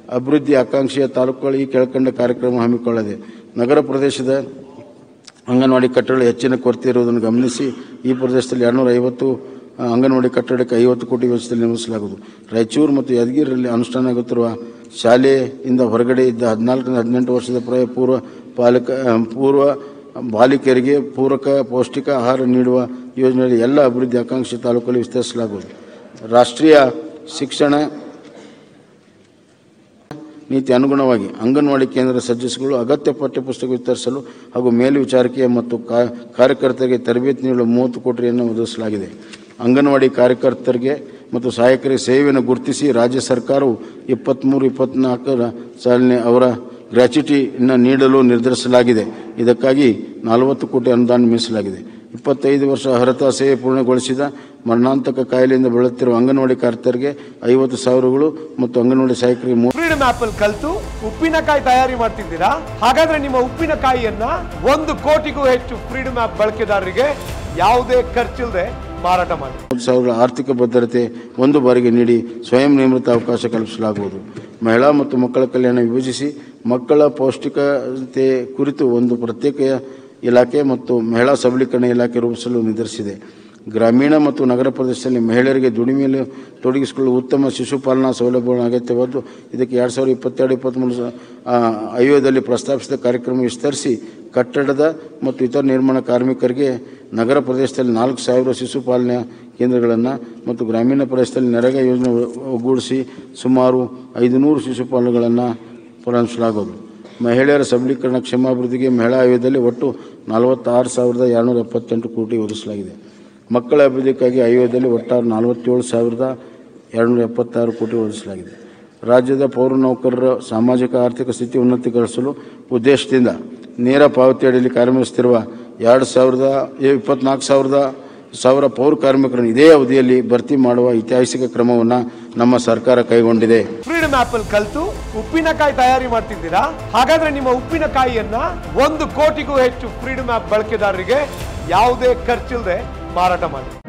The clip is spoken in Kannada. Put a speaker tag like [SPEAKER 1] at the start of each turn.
[SPEAKER 1] ಅಭಿವೃದ್ಧಿ ಆಕಾಂಕ್ಷೆಯ ತಾಲೂಕುಗಳು ಈ ಕೆಳಕಂಡ ಕಾರ್ಯಕ್ರಮ ಹಮ್ಮಿಕೊಳ್ಳದೆ ನಗರ ಪ್ರದೇಶದ ಅಂಗನವಾಡಿ ಕಟ್ಟಡಗಳು ಹೆಚ್ಚಿನ ಕೊರತೆ ಇರುವುದನ್ನು ಗಮನಿಸಿ ಈ ಪ್ರದೇಶದಲ್ಲಿ ಎರಡುನೂರ ಐವತ್ತು ಆ, ಅಂಗನವಾಡಿ ಕಟ್ಟಡಕ್ಕೆ ಐವತ್ತು ಕೋಟಿ ವೆಚ್ಚದಲ್ಲಿ ನಿರ್ಮಿಸಲಾಗುವುದು ರಾಯಚೂರು ಮತ್ತು ಯಾದಗಿರಿಯಲ್ಲಿ ಅನುಷ್ಠಾನ ಆಗುತ್ತಿರುವ ಶಾಲೆಯಿಂದ ಹೊರಗಡೆ ಇದ್ದ ಹದಿನಾಲ್ಕರಿಂದ ಹದಿನೆಂಟು ವರ್ಷದ ಪ್ರಾಯ ಪೂರ್ವ ಪಾಲಕ ಆ, ಪೂರ್ವ ಬಾಲಿಕೆಯರಿಗೆ ಪೂರಕ ಪೌಷ್ಟಿಕ ಆಹಾರ ನೀಡುವ ಯೋಜನೆಯಲ್ಲಿ ಎಲ್ಲ ಅಭಿವೃದ್ಧಿ ಆಕಾಂಕ್ಷಿ ತಾಲೂಕಲ್ಲಿ ವಿಸ್ತರಿಸಲಾಗುವುದು ರಾಷ್ಟ್ರೀಯ ಶಿಕ್ಷಣ ನೀತಿ ಅನುಗುಣವಾಗಿ ಅಂಗನವಾಡಿ ಕೇಂದ್ರ ಸದಸ್ಯಗಳು ಅಗತ್ಯ ಪಠ್ಯಪುಸ್ತಕ ವಿತರಿಸಲು ಹಾಗೂ ಮೇಲ್ವಿಚಾರಕೀಯ ಮತ್ತು ಕಾ- ಕಾರ್ಯಕರ್ತರಿಗೆ ತರಬೇತಿ ನೀಡಲು ಮೂವತ್ತು ಕೋಟಿಯನ್ನು ಒದಗಿಸಲಾಗಿದೆ ಅಂಗನವಾಡಿ ಕಾರ್ಯಕರ್ತರಿಗೆ ಮತ್ತು ಸಹಾಯಕರಿಗೆ ಸೇವೆಯನ್ನು ಗುರುತಿಸಿ ರಾಜ್ಯ ಸರ್ಕಾರವು ಇಪ್ಪತ್ತ್ಮೂರು ಇಪ್ಪತ್ತ್ನಾಲ್ಕರ ಸಾಲಿನ ಅವರ ಗ್ರ್ಯಾಚ್ಯುಟಿಯನ್ನು ನೀಡಲು ನಿರ್ಧರಿಸಲಾಗಿದೆ ಇದಕ್ಕಾಗಿ ನಲವತ್ತು ಕೋಟಿ ಅನುದಾನ ಮೀಸಲಾಗಿದೆ ಇಪ್ಪತ್ತೈದು ವರ್ಷ ಅರ್ಹತಾ ಸೇವೆ ಪೂರ್ಣಗೊಳಿಸಿದ ಮರಣಾಂತಕ ಕಾಯಿಲೆಯಿಂದ ಬಳಲುತ್ತಿರುವ ಅಂಗನವಾಡಿ ಕಾರ್ಯಕರ್ತರಿಗೆ ಐವತ್ತು ಸಾವಿರಗಳು ಮತ್ತು ಅಂಗನವಾಡಿ ಸಹಾಯಕರಿಗೆ ಮೂವತ್ತು
[SPEAKER 2] ಫ್ರೀಡಮ್ ಆಪ್ ಅಲ್ಲಿ ಕಲ್ತು ಉಪ್ಪಿನಕಾಯಿ ತಯಾರಿ ಮಾಡ್ತಿದ್ದೀರಾ ಹಾಗಾದ್ರೆ ನಿಮ್ಮ ಉಪ್ಪಿನಕಾಯಿಯನ್ನ ಒಂದು ಕೋಟಿಗೂ ಹೆಚ್ಚು ಫ್ರೀಡಮ್ ಆಪ್ ಬಳಕೆದಾರರಿಗೆ ಯಾವುದೇ ಖರ್ಚಿಲ್ಲದೆ ಮಾರಾಟ ಮಾಡಿ
[SPEAKER 1] ಮೂವತ್ತು ಸಾವಿರ ಆರ್ಥಿಕ ಭದ್ರತೆ ಒಂದು ಬಾರಿಗೆ ನೀಡಿ ಸ್ವಯಂ ನೇಮೃತ ಅವಕಾಶ ಕಲ್ಪಿಸಲಾಗುವುದು ಮಹಿಳಾ ಮತ್ತು ಮಕ್ಕಳ ಕಲ್ಯಾಣ ವಿಭಜಿಸಿ ಮಕ್ಕಳ ಪೌಷ್ಟಿಕತೆ ಕುರಿತು ಒಂದು ಪ್ರತ್ಯೇಕ ಇಲಾಖೆ ಮತ್ತು ಮಹಿಳಾ ಸಬಲೀಕರಣ ಇಲಾಖೆ ರೂಪಿಸಲು ನಿರ್ಧರಿಸಿದೆ ಗ್ರಾಮೀಣ ಮತ್ತು ನಗರ ಪ್ರದೇಶದಲ್ಲಿ ಮಹಿಳೆಯರಿಗೆ ದುಡಿಮೆಯಲ್ಲಿ ತೊಡಗಿಸಿಕೊಳ್ಳಲು ಉತ್ತಮ ಶಿಶುಪಾಲನಾ ಸೌಲಭ್ಯಗಳು ಅಗತ್ಯವಾದ್ದು ಇದಕ್ಕೆ ಎರಡು ಸಾವಿರದ ಇಪ್ಪತ್ತೆರಡು ಇಪ್ಪತ್ತ್ಮೂರು ಸ- ಆ, ಆಯೋಗದಲ್ಲಿ ಪ್ರಸ್ತಾಪಿಸಿದ ಕಾರ್ಯಕ್ರಮ ವಿಸ್ತರಿಸಿ ಕಟ್ಟಡದ ಮತ್ತು ಇತರ ನಿರ್ಮಾಣ ಕಾರ್ಮಿಕರಿಗೆ ನಗರ ಪ್ರದೇಶದಲ್ಲಿ ನಾಲ್ಕು ಸಾವಿರ ಶಿಶುಪಾಲನಾ ಕೇಂದ್ರಗಳನ್ನು ಮತ್ತು ಗ್ರಾಮೀಣ ಪ್ರದೇಶದಲ್ಲಿ ನರೇಗಾ ಯೋಜನೆ ಒ- ಒಗ್ಗೂಡಿಸಿ ಸುಮಾರು ಐದುನೂರು ಶಿಶುಪಾಲನೆಗಳನ್ನು ಪ್ರಾರಂಭಿಸಲಾಗುವುದು ಮಹಿಳೆಯರ ಸಬಲೀಕರಣ ಕ್ಷೇಮಾಭಿವೃದ್ಧಿಗೆ ಮಹಿಳಾ ಆಯೋಗದಲ್ಲಿ ಒಟ್ಟು ನಲವತ್ತಾರು ಸಾವಿರದ ಎರಡುನೂರ ಎಪ್ಪತ್ತೆಂಟು ಕೋಟಿ ಒದಗಿಸಲಾಗಿದೆ ಮಕ್ಕಳ ಅಭಿವೃದ್ಧಿಗಾಗಿ ಆಯೋಗದಲ್ಲಿ ಒಟ್ಟಾರೆ ನಲವತ್ತೇಳು ಸಾವಿರದ ಎರಡುನೂರ ಎಪ್ಪತ್ತಾರು ಕೋಟಿ ಒದಗಿಸಲಾಗಿದೆ ರಾಜ್ಯದ ಪೌರ ನೌಕರರ ಸಾಮಾಜಿಕ ಆರ್ಥಿಕ ಸ್ಥಿತಿ ಉನ್ನತೀಕರಿಸಲು ಉದ್ದೇಶದಿಂದ ನೇರ ಪಾವತಿ ಅಡಿಯಲ್ಲಿ ಕಾರ್ಯನಿರ್ವಹಿಸುತ್ತಿರುವ ಎರಡು ಸಾವಿರದ ಇಪ್ಪತ್ನಾಲ್ಕು ಸಾವಿರದ ಸಾವಿರ ಪೌರ ಕಾರ್ಮಿಕರನ್ನು ಇದೇ ಅವಧಿಯಲ್ಲಿ ಭರ್ತಿ ಮಾಡುವ ಐತಿಹಾಸಿಕ ಕ್ರಮವನ್ನು ನಮ್ಮ ಸರ್ಕಾರ ಕೈಗೊಂಡಿದೆ
[SPEAKER 2] ಫ್ರೀಡಮ್ ಆಪ್ ಅಲ್ಲಿ ಕಲ್ತು ಉಪ್ಪಿನಕಾಯಿ ತಯಾರಿ ಮಾಡ್ತಿದ್ದೀರಾ ಹಾಗಾದ್ರೆ ನಿಮ್ಮ ಉಪ್ಪಿನಕಾಯಿಯನ್ನ ಒಂದು ಕೋಟಿಗೂ ಹೆಚ್ಚು ಫ್ರೀಡಮ್ ಆಪ್ ಬಳಕೆದಾರರಿಗೆ ಯಾವುದೇ ಖರ್ಚಿಲ್ಲದೆ ಮಾರಾಟ ಮಾಡಿ